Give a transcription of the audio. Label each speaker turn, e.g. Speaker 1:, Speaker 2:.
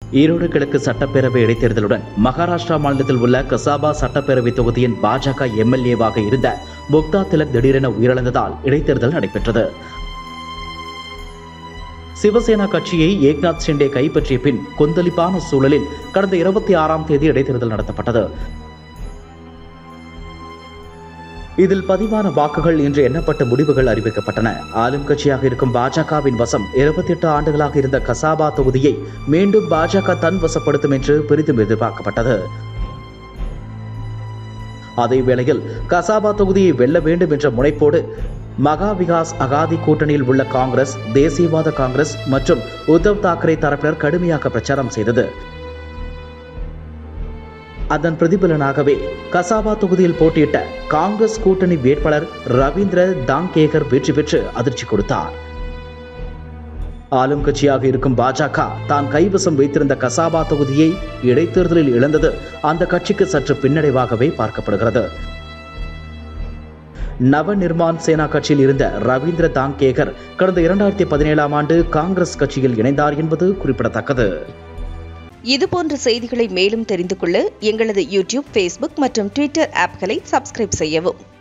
Speaker 1: ஈரோடு கிழக்கு சட்டப்பேரவை இடைத்தேர்தலுடன் மகாராஷ்டிரா மாநிலத்தில் உள்ள கசாபா சட்டப்பேரவை தொகுதியின் பாஜக எம்எல்ஏவாக இருந்த முக்தா திலக் திடீரென உயிரிழந்ததால் இடைத்தேர்தல் நடைபெற்றது சிவசேனா கட்சியை ஏக்நாத் ஷிண்டே கைப்பற்றிய பின் கொந்தளிப்பான சூழலில் கடந்த இருபத்தி ஆறாம் தேதி இடைத்தேர்தல் நடத்தப்பட்டது இதில் பதிவான வாக்குகள் இன்று எண்ணப்பட்ட முடிவுகள் அறிவிக்கப்பட்டன ஆளும் கட்சியாக இருக்கும் பாஜகவின் வசம் இருபத்தி எட்டு ஆண்டுகளாக இருந்த கசாபா தொகுதியை மீண்டும் பாஜக தன் வசப்படுத்தும் என்று பெரிதும் எதிர்பார்க்கப்பட்டது அதே வேளையில் கசாபா தொகுதியை வெல்ல வேண்டும் என்ற முனைப்போடு மகா விகாஸ் அகாதி கூட்டணியில் உள்ள காங்கிரஸ் தேசியவாத காங்கிரஸ் மற்றும் உத்தவ் தாக்கரே தரப்பினர் கடுமையாக பிரச்சாரம் செய்தது அதன் பிரதிபலனாகவே கசாபா தொகுதியில் போட்டியிட்ட காங்கிரஸ் கூட்டணி வேட்பாளர் ரவீந்திர தாங்கேகர் வெற்றி பெற்று அதிர்ச்சி கொடுத்தார் ஆளும் கட்சியாக இருக்கும் பாஜக தான் கைவசம் வைத்திருந்த கசாபா தொகுதியை இடைத்தேர்தலில் இழந்தது அந்த கட்சிக்கு சற்று பின்னடைவாகவே பார்க்கப்படுகிறது நவ நிர்மான் சேனா கட்சியில் இருந்த ரவீந்திர தாங்கேகர் கடந்த இரண்டாயிரத்தி பதினேழாம் ஆண்டு காங்கிரஸ் கட்சியில் இணைந்தார் என்பது குறிப்பிடத்தக்கது
Speaker 2: இதுபோன்ற செய்திகளை மேலும் தெரிந்து கொள்ள எங்களது யூடியூப் ஃபேஸ்புக் மற்றும் ட்விட்டர் ஆப்களை சப்ஸ்கிரைப் செய்யவும்